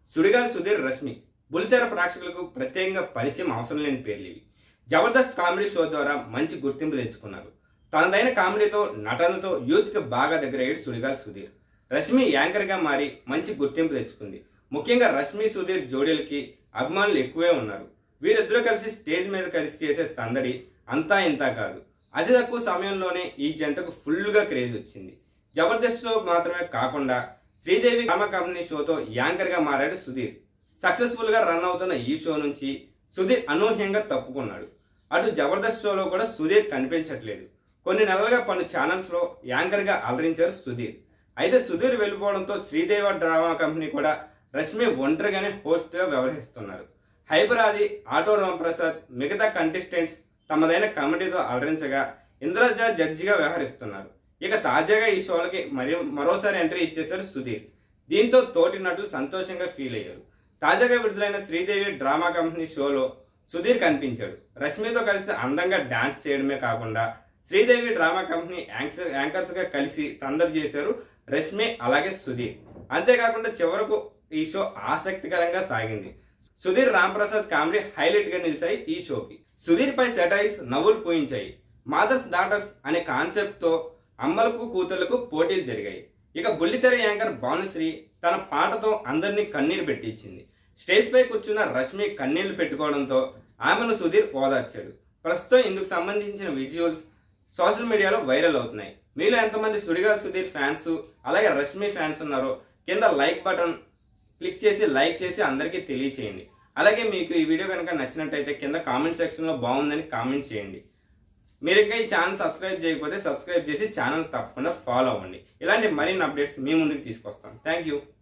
సుడిగాలి సుధీర్ రష్మి బుల్లితెర ప్రేక్షకులకు ప్రత్యేకంగా పరిచయం అవసరం లేని పేర్లు ఇవి జబర్దస్త్ కామెడీ షో ద్వారా మంచి గుర్తింపు తెచ్చుకున్నారు తనదైన కామెడీతో నటనతో యూత్కి బాగా దగ్గరయ్యాడు సుడిగాలి సుధీర్ రష్మి యాంకర్గా మారి మంచి గుర్తింపు తెచ్చుకుంది ముఖ్యంగా రష్మి సుధీర్ జోడీలకి అభిమానులు ఎక్కువే ఉన్నారు వీరిద్దరూ కలిసి స్టేజ్ మీద కలిసి చేసే సందడి అంతా ఇంతా కాదు అతి తక్కువ సమయంలోనే ఈ జంటకు ఫుల్గా క్రేజ్ వచ్చింది జబర్దస్త్ షో మాత్రమే కాకుండా శ్రీదేవి డ్రామా కంపెనీ షోతో యాంకర్గా మారాడు సుధీర్ సక్సెస్ఫుల్గా రన్ అవుతున్న ఈ షో నుంచి సుధీర్ అనూహ్యంగా తప్పుకున్నాడు అటు జబర్దస్త్ షోలో కూడా సుధీర్ కనిపించట్లేదు కొన్ని నెలలుగా పలు ఛానల్స్లో యాంకర్గా అలరించారు సుధీర్ అయితే సుధీర్ వెళ్ళిపోవడంతో శ్రీదేవి డ్రామా కంపెనీ కూడా రష్మి ఒంటరిగానే హోస్ట్గా వ్యవహరిస్తున్నారు హైపరాది ఆటో రాంప్రసాద్ మిగతా కంటెస్టెంట్స్ తమదైన కామెడీతో అలరించగా ఇంద్రజ జడ్జిగా వ్యవహరిస్తున్నారు ఇక తాజాగా ఈ షోలకి మరి మరోసారి ఎంట్రీ ఇచ్చేశారు సుధీర్ దీంతో తోటి నటులు సంతోషంగా ఫీల్ అయ్యారు తాజాగా విడుదలైన శ్రీదేవి డ్రామా కంపెనీ షోలో సుధీర్ కనిపించాడు రష్మితో కలిసి అందంగా డాన్స్ చేయడమే కాకుండా శ్రీదేవి డ్రామా కంపెనీ యాంకర్ యాంకర్స్గా కలిసి సందడి చేశారు రష్మి అలాగే సుధీర్ అంతేకాకుండా చివరకు ఈ షో ఆసక్తికరంగా సాగింది సుధీర్ రాంప్రసాద్ కామెడీ హైలైట్ గా నిలిచాయి ఈ షోకి సుధీర్ పై సెటైల్స్ నవ్వులు పూయించాయి మాదర్స్ డాటర్స్ అనే కాన్సెప్ట్ తో అమ్మలకు కూతుళ్లకు పోటీలు జరిగాయి ఇక బుల్లితెర యాంకర్ భానుశ్రీ తన పాటతో అందరినీ కన్నీరు పెట్టించింది స్టేజ్ పై కూర్చున్న రష్మి కన్నీళ్లు పెట్టుకోవడంతో ఆమెను సుధీర్ ఓదార్చాడు ప్రస్తుతం ఇందుకు సంబంధించిన విజువల్స్ సోషల్ మీడియాలో వైరల్ అవుతున్నాయి మీలో ఎంతమంది సుడిగాల్ సుధీర్ ఫ్యాన్స్ అలాగే రష్మి ఫ్యాన్స్ ఉన్నారో కింద లైక్ బటన్ క్లిక్ చేసి లైక్ చేసి అందరికీ తెలియచేయండి అలాగే మీకు ఈ వీడియో కనుక నచ్చినట్టయితే కింద కామెంట్ సెక్షన్లో బాగుందని కామెంట్ చేయండి మీరు ఇంకా ఈ ఛానల్ సబ్స్క్రైబ్ చేయకపోతే సబ్స్క్రైబ్ చేసి ఛానల్ తప్పకుండా ఫాలో అవ్వండి ఇలాంటి మరిన్ని అప్డేట్స్ మీ ముందుకు తీసుకొస్తాను థ్యాంక్ యూ